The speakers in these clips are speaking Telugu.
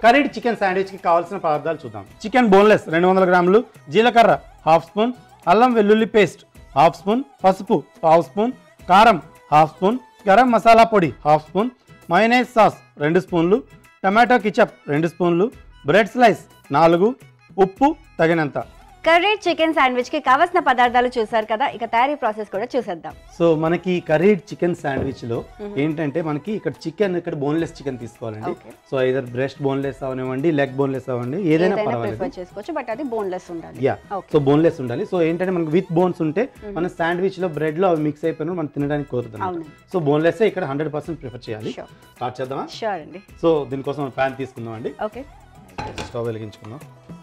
కర్రీడ్ చికెన్ శాండ్విచ్కి కావాల్సిన పదార్థాలు చూద్దాం చికెన్ బోన్లెస్ రెండు వందల గ్రాములు జీలకర్ర హాఫ్ స్పూన్ అల్లం వెల్లుల్లి పేస్ట్ హాఫ్ స్పూన్ పసుపు పావు స్పూన్ కారం హాఫ్ స్పూన్ గరం మసాలా పొడి హాఫ్ స్పూన్ మయోనైజ్ సాస్ రెండు స్పూన్లు టమాటో కిచప్ రెండు స్పూన్లు బ్రెడ్ స్లైస్ నాలుగు ఉప్పు తగినంత కర్రీ చికెన్ శాండ్విచ్ కి కావాల్సిన పదార్థాలు చూసారు కదా ఇక తయారీ ప్రాసెస్ కూడా చూసేద్దాం సో మనకి కర్రీడ్ చికెన్ శాండ్విచ్ లో ఏంటంటే మనకి ఇక్కడ చికెన్ ఇక్కడ బోన్లెస్ చికెన్ తీసుకోవాలండి Okay. సో ఇదర్ బ్రెస్ట్ బోన్లెస్ అవనివ్వండి లెగ్ బోన్లెస్ అవ్వండి ఏదైనా ఏదైనా పర్వాలేదు ప్రిఫర్ చేసుకోవచ్చు బట్ అది బోన్లెస్ ఉండాలి యా ఓకే సో బోన్లెస్ ఉండాలి సో ఏంటంటే మనకి విత్ బోన్స్ ఉంటే మన శాండ్విచ్ లో బ్రెడ్ లో అవి మిక్స్ అయిపోయినా మనం తినడానికి కుదురుతుంది అవును. సో బోన్లెస్ ఇక్కడ హండ్రెడ్ పర్సెంట్ ప్రిఫర్ చేయాలి Sure. స్టార్ట్ చేద్దామా షూర్ అండి సో దీనికోసం ప్యాన్ తీసుకుందాం అండి ఓకే స్టవ్ వెలిగించుకుందాం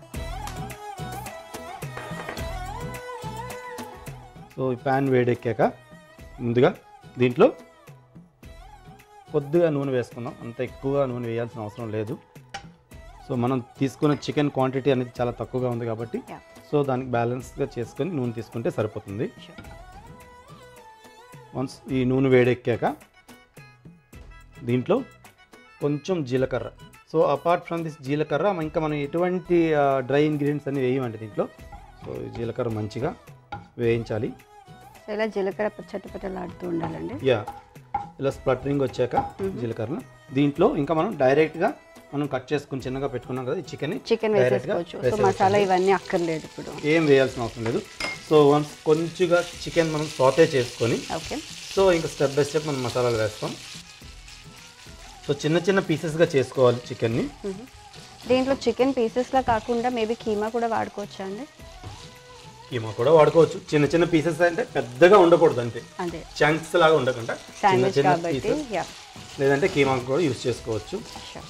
సో ఈ ప్యాన్ వేడెక్కాక ముందుగా దీంట్లో కొద్దిగా నూనె వేసుకుందాం అంత ఎక్కువగా నూనె వేయాల్సిన అవసరం లేదు సో మనం తీసుకున్న చికెన్ క్వాంటిటీ అనేది చాలా తక్కువగా ఉంది కాబట్టి Yeah. సో దానికి బ్యాలెన్స్గా చేసుకొని నూనె తీసుకుంటే సరిపోతుంది Sure. వన్స్ ఈ నూనె వేడెక్కాక దీంట్లో కొంచెం జీలకర్ర సో అపార్ట్ ఫ్రమ్ దిస్ జీలకర్ర మ- ఇంకా మనం ఎటువంటి డ్రై ఇంగ్రీడియంట్స్ అన్ని వేయమండి దీంట్లో సో ఈ జీలకర్ర మంచిగా వేయించాలి సో ఇలా జీలకర్ర చట్టపట్టలాడుతూ ఉండాలండి యా ఇలా స్ప్లటరింగ్ వచ్చాక జీలకర్ర దీంట్లో ఇంకా మనం డైరెక్ట్గా మనం కట్ చేసుకుని చిన్నగా పెట్టుకున్నాం కదా ఈ చికెన్ చికెన్ వేసేసుకోవచ్చు సో మసాలా ఇవన్నీ అక్కర్లేదు ఇప్పుడు ఏం వేయాల్సిన అవసరం లేదు సో వన్స్ కొంచెంగా చికెన్ మనం సాటే చేసుకొని ఓకే సో ఇంకా స్టెప్ బై స్టెప్ మనం మసాలాలు వేస్తాం సో చిన్న చిన్న పీసెస్గా చేసుకోవాలి చికెన్ని దీంట్లో చికెన్ పీసెస్లా కాకుండా మేబీ కీమా కూడా వాడుకోవచ్చా అండి కీమా కూడా వాడుకోవచ్చు చిన్న చిన్న పీసెస్ అంటే పెద్దగా ఉండకూడదు అంతే అదే చంక్స్ లాగా ఉండకుండా చిన్న శాండ్విచ్ చిన్న కాబట్టి పీసెస్ యా లేదంటే కీమా కూడా యూస్ చేసుకోవచ్చు షూర్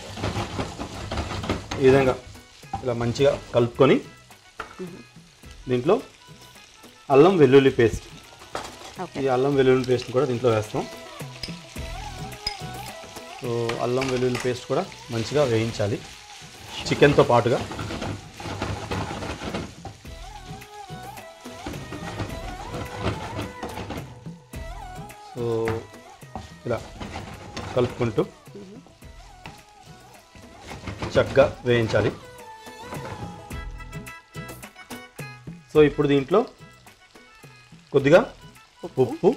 ఈ విధంగా ఇలా మంచిగా కలుపుకొని దీంట్లో అల్లం వెల్లుల్లి పేస్ట్ ఓకే ఈ అల్లం వెల్లుల్లి పేస్ట్ కూడా దీంట్లో వేస్తాం సో అల్లం వెల్లుల్లి పేస్ట్ కూడా మంచిగా వేయించాలి చికెన్తో పాటుగా సో ఇలా కలుపుకుంటూ చక్కగా వేయించాలి సో ఇప్పుడు దీంట్లో కొద్దిగా ఉప్పు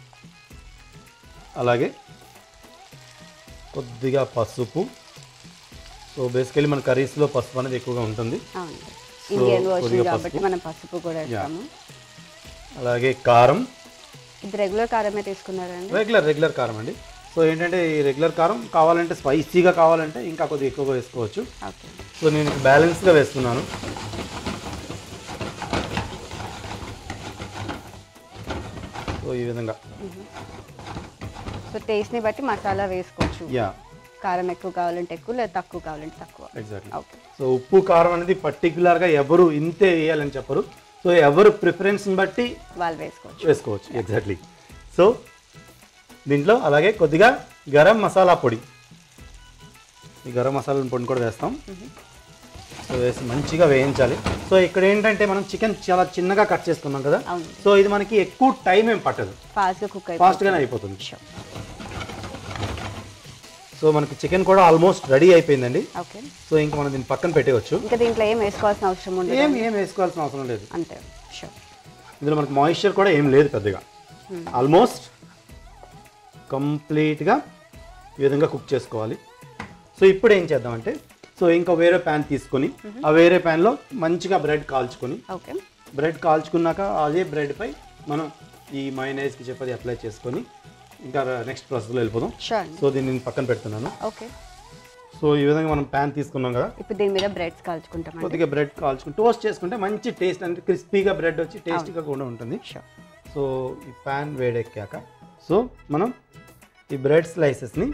అలాగే కొద్దిగా పసుపు సో బేసికలీ మన కర్రీస్లో పసుపు అనేది ఎక్కువగా ఉంటుంది అవును ఇండియన్ వర్షన్ కొద్దిగా కాబట్టి పసుపు. మనం పసుపు కూడా వేస్తాము అలాగే కారం ఇది రెగ్యులర్ కారమే తీసుకున్నారండి రెగ్యులర్ రెగ్యులర్ కారం అండి సో ఏంటంటే ఈ రెగ్యులర్ కారం కావాలంటే స్పైసీగా కావాలంటే ఇంకా కొద్దిగా ఎక్కువగా వేసుకోవచ్చు ఓకే సో నేను బ్యాలెన్స్గా వేస్తున్నాను సో ఈ విధంగా సో టేస్ట్ని బట్టి మసాలా వేసుకోవచ్చు యా కారం ఎక్కువ కావాలంటే ఎక్కువ లేదా తక్కువ కావాలంటే తక్కువ ఎగ్జాక్ట్లీ ఓకే సో ఉప్పు కారం అనేది పర్టికులర్గా ఎవరు ఇంతే వేయాలని చెప్పరు సో ఎవరు ప్రిఫరెన్స్ని బట్టి వాళ్ళు వేసుకోవచ్చు వేసుకోవచ్చు ఎగ్జాక్ట్లీ సో దీంట్లో అలాగే కొద్దిగా గరం మసాలా పొడి ఈ గరం మసాలా పొడిని కూడా వేస్తాం సో వేసి మంచిగా వేయించాలి సో ఇక్కడ ఏంటంటే మనం చికెన్ చాలా చిన్నగా కట్ చేసుకున్నాం కదా అవును. సో ఇది మనకి ఎక్కువ టైం ఏం పట్టదు ఫాస్ట్గా కుక్ అయిపోతుంది ఫాస్ట్గానే అయిపోతుంది సో మనకి చికెన్ కూడా ఆల్మోస్ట్ రెడీ అయిపోయిందండి ఓకే సో ఇంకా మనం దీన్ని పక్కన పెట్టేయచ్చు ఇంకా దీంట్లో ఏం వేసుకోవాల్సిన అవసరం ఉండదు ఏం ఏం వేసుకోవాల్సిన అవసరం లేదు అంతే షూర్ ఇందులో మనకి మాయిశ్చర్ కూడా ఏం లేదు పెద్దగా ఆల్మోస్ట్ కంప్లీట్గా ఈ విధంగా కుక్ చేసుకోవాలి సో ఇప్పుడు ఏం చేద్దామంటే సో ఇంకా వేరే ప్యాన్ తీసుకొని ఆ వేరే ప్యాన్లో మంచిగా బ్రెడ్ కాల్చుకొని ఓకే బ్రెడ్ కాల్చుకున్నాక అదే బ్రెడ్పై మనం ఈ మైనైజ్కి చెప్పది అప్లై చేసుకొని ఇంకా నెక్స్ట్ ప్రాసెస్లో వెళ్ళిపోదాం షూర్ అండి సో దీన్ని నేను పక్కన పెడుతున్నాను ఓకే సో ఈ విధంగా మనం ప్యాన్ తీసుకున్నాం కదా ఇప్పుడు దీని మీద బ్రెడ్స్ కాల్చుకుంటామండి కొద్దిగా బ్రెడ్ కాల్చుకుని టోస్ట్ చేసుకుంటే మంచి టేస్ట్ అంటే క్రిస్పీగా బ్రెడ్ వచ్చి టేస్టీగా కూడా ఉంటుంది షూర్ సో ఈ ప్యాన్ వేడెక్కాక సో మనం ఈ బ్రెడ్ స్లైసెస్ని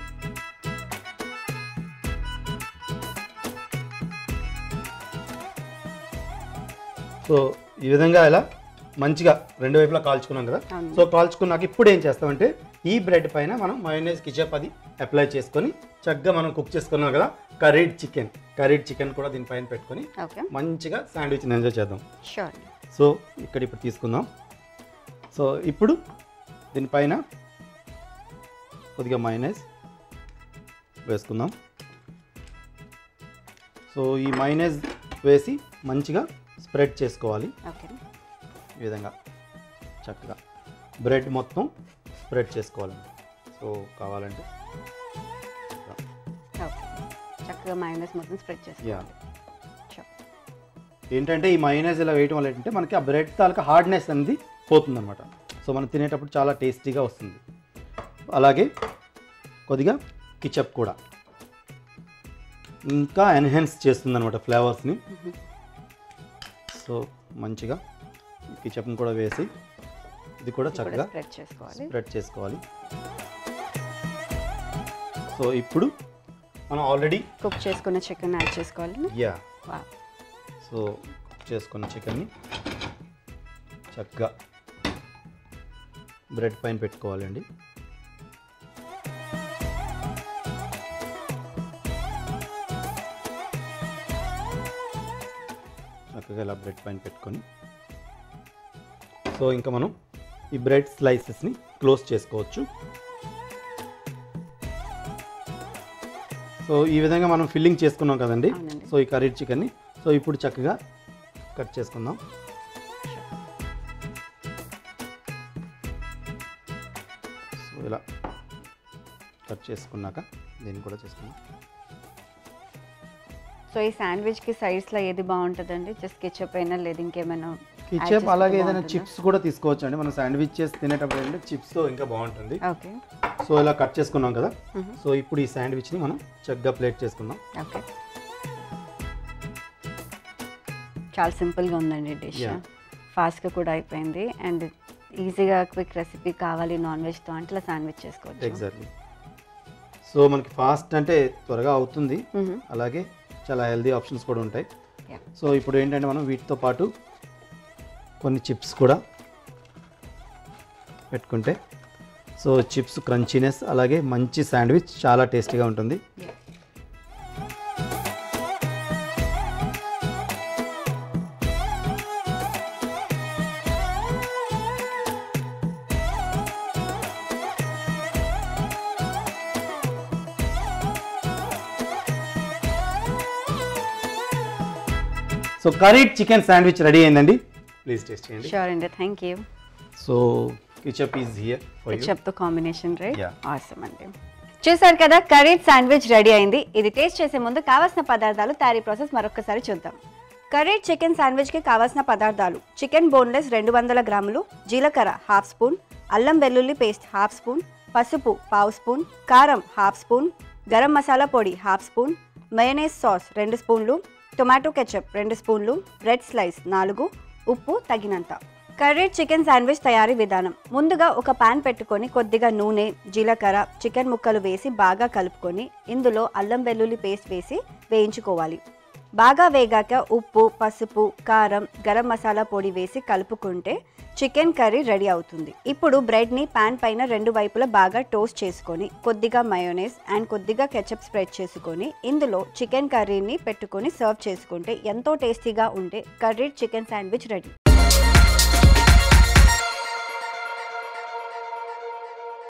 సో ఈ విధంగా ఇలా మంచిగా రెండు వైపులా కాల్చుకున్నాం కదా అవును. సో కాల్చుకున్నాక ఇప్పుడు ఏం చేస్తామంటే ఈ బ్రెడ్ పైన మనం మయోనైజ్ కిచప్ అది అప్లై చేసుకొని చక్కగా మనం కుక్ చేసుకున్నాం కదా కర్రీడ్ చికెన్ కర్రీడ్ చికెన్ కూడా దీనిపైన పెట్టుకొని ఓకే మంచిగా శాండ్విచ్ని ఎంజాయ్ చేద్దాం షూర్ సో ఇక్కడ ఇప్పుడు తీసుకుందాం సో ఇప్పుడు దీనిపైన కొద్దిగా మైనస్ వేసుకుందాం సో ఈ మైనేజ్ వేసి మంచిగా స్ప్రెడ్ చేసుకోవాలి ఓకే ఈ విధంగా చక్కగా బ్రెడ్ మొత్తం స్ప్రెడ్ చేసుకోవాలి సో కావాలంటే ఓకే చక్కగా మైనస్ మొత్తం స్ప్రెడ్ యా చేసుకోవాలి Sure. ఏంటంటే ఈ మైనస్ ఇలా వేయటం వల్ల ఏంటంటే మనకి ఆ బ్రెడ్ తాలూకా హార్డ్నెస్ అనేది పోతుందన్నమాట సో మనం తినేటప్పుడు చాలా టేస్టీగా వస్తుంది అలాగే కొద్దిగా కిచప్ కూడా ఇంకా ఎన్హాన్స్ చేస్తుంది అనమాట ఫ్లేవర్స్ని సో మంచిగా కిచప్ని కూడా వేసి ఇది కూడా ఇది కూడా చక్కగా స్ప్రెడ్ చేసుకోవాలి స్ప్రెడ్ చేసుకోవాలి సో ఇప్పుడు మనం ఆల్రెడీ కుక్ చేసుకున్న చికెన్ యాడ్ చేసుకోవాలి యా వా సో కుక్ చేసుకున్న చికెన్ని చక్కగా బ్రెడ్ పైన పెట్టుకోవాలండి చక్కగా ఇలా బ్రెడ్ పైన పెట్టుకొని సో ఇంకా మనం ఈ బ్రెడ్ స్లైసెస్ని క్లోజ్ చేసుకోవచ్చు సో ఈ విధంగా మనం ఫిల్లింగ్ చేసుకున్నాం కదండి అవునండి. సో ఈ కర్రీ చికెన్ని సో ఇప్పుడు చక్కగా కట్ చేసుకుందాం సో ఇలా కట్ చేసుకున్నాక దీన్ని కూడా చేసుకుందాం సో ఈ శాండ్విచ్ కి సైడ్స్ లో ఏది బాగుంటుందండి జస్ట్ కెచప్ అయినా లేదు ఇంకేమైనా add కిచెప్ చేసుకుంటే అలాగే ఏదైనా బాగుంటుందా? చిప్స్ కూడా తీసుకోవచ్చు అండి మనం శాండ్విచ్ చేసి తినేటప్పుడు ఏంటంటే చిప్స్తో ఇంకా బాగుంటుంది ఓకే సో ఇలా కట్ చేసుకున్నాం కదా సో ఇప్పుడు ఈ శాండ్విచ్ని మనం చక్కగా ప్లేట్ చేసుకుందాం ఓకే చాలా సింపుల్గా ఉందండి డిష్ Yeah. ఫాస్ట్గా కూడా అయిపోయింది అండ్ ఈజీగా క్విక్ రెసిపీ కావాలి నాన్ వెజ్తో అంటే ఇలా శాండ్విచ్ చేసుకోవచ్చు ఎగ్జాక్ట్లీ సో మనకి ఫాస్ట్ అంటే త్వరగా అవుతుంది మ్మ్. అలాగే చాలా హెల్దీ ఆప్షన్స్ కూడా ఉంటాయి Yeah. సో ఇప్పుడు ఏంటంటే మనం వీటితో పాటు కొన్ని చిప్స్ కూడా పెట్టుకుంటే సో చిప్స్ క్రంచీనెస్ అలాగే మంచి శాండ్విచ్ చాలా టేస్టీగా ఉంటుంది Yeah. So curried chicken sandwich ready అయిందండి ప్లీజ్ టేస్ట్ చేయండి షూర్ అండి thank you so ketchup is here for you చెప్తూ కాంబినేషన్ రైట్ Yeah. ఆసమ్ అండి చూసారు కదా కర్రీడ్ శాండ్విచ్ రెడీ అయింది ఇది టేస్ట్ చేసే ముందు కావాల్సిన పదార్థాలు తయారీ ప్రాసెస్ మరొకసారి చూద్దాం కర్రీడ్ చికెన్ శాండ్విచ్కి కావాల్సిన పదార్థాలు చికెన్ బోన్లెస్ రెండు వందల గ్రాములు జీలకర్ర హాఫ్ స్పూన్ అల్లం వెల్లుల్లి పేస్ట్ హాఫ్ స్పూన్ పసుపు పావు స్పూన్ కారం హాఫ్ స్పూన్ గరం మసాలా పొడి హాఫ్ స్పూన్ మయోనైస్ సాస్ రెండు స్పూన్లు టొమాటో కెచప్ రెండు స్పూన్లు బ్రెడ్ స్లైస్ నాలుగు ఉప్పు తగినంత కర్రీడ్ చికెన్ శాండ్విచ్ తయారీ విధానం ముందుగా ఒక పాన్ పెట్టుకొని కొద్దిగా నూనె జీలకర్ర చికెన్ ముక్కలు వేసి బాగా కలుపుకొని ఇందులో అల్లం వెల్లుల్లి పేస్ట్ వేసి వేయించుకోవాలి బాగా వేగాక ఉప్పు పసుపు కారం గరం మసాలా పొడి వేసి కలుపుకుంటే చికెన్ కర్రీ రెడీ అవుతుంది ఇప్పుడు బ్రెడ్ని పాన్ పైన రెండు వైపులా బాగా టోస్ట్ చేసుకొని కొద్దిగా మయోనైస్ అండ్ కొద్దిగా కెచప్ స్ప్రెడ్ చేసుకొని ఇందులో చికెన్ కర్రీని పెట్టుకొని సర్వ్ చేసుకుంటే ఎంతో టేస్టీగా ఉండే కర్రీ చికెన్ శాండ్విచ్ రెడీ